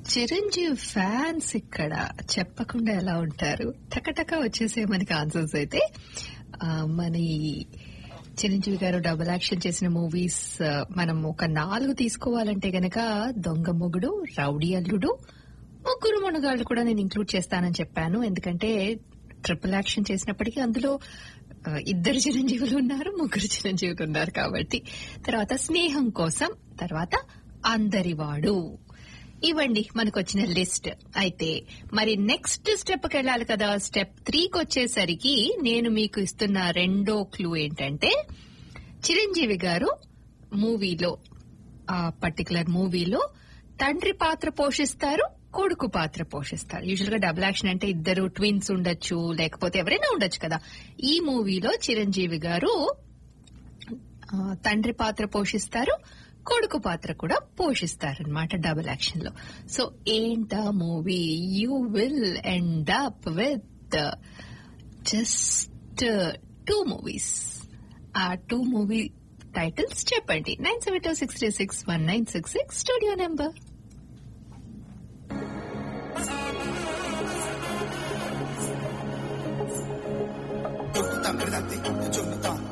Chiranjeevi fans ఇక్కడ చెప్పకుండా ఎలా ఉంటారు టకటక వచ్చేసే మనకి ఆన్సర్స్ అయితే ఆ, మన ఈ చిరంజీవి గారు డబుల్ యాక్షన్ చేసిన మూవీస్ ఆ, మనం ఒక నాలుగు తీసుకోవాలంటే గనక దొంగ మొగుడు రౌడీ అల్లుడు ముగ్గురు మునగాళ్ళు కూడా నేను ఇంక్లూడ్ చేస్తానని చెప్పాను ఎందుకంటే ట్రిపుల్ యాక్షన్ చేసినప్పటికీ అందులో ఆ, ఇద్దరు చిరంజీవులు ఉన్నారు ముగ్గురు చిరంజీవులు ఉన్నారు కాబట్టి తర్వాత స్నేహం కోసం తర్వాత అందరివాడు ఇవ్వండి మనకు వచ్చిన లిస్ట్ అయితే మరి నెక్స్ట్ స్టెప్ కి వెళ్ళాలి కదా స్టెప్ త్రీకి వచ్చేసరికి నేను మీకు ఇస్తున్న రెండో క్లూ ఏంటంటే చిరంజీవి గారు మూవీలో ఆ పర్టికులర్ మూవీలో తండ్రి పాత్ర పోషిస్తారు కొడుకు పాత్ర పోషిస్తారు యూజువల్ గా డబుల్ యాక్షన్ అంటే ఇద్దరు ట్విన్స్ ఉండొచ్చు లేకపోతే ఎవరైనా ఉండొచ్చు కదా ఈ మూవీలో చిరంజీవి గారు ఆ, తండ్రి పాత్ర పోషిస్తారు కొడుకు పాత్ర కూడా పోషిస్తారనమాట డబుల్ యాక్షన్ లో సో ఏంటా movie you will end up with just two movies ఆ టూ మూవీ టైటిల్స్ చెప్పండి nine seven two six three six one nine six six studio number Yo, tú tan verdad, yo, no tan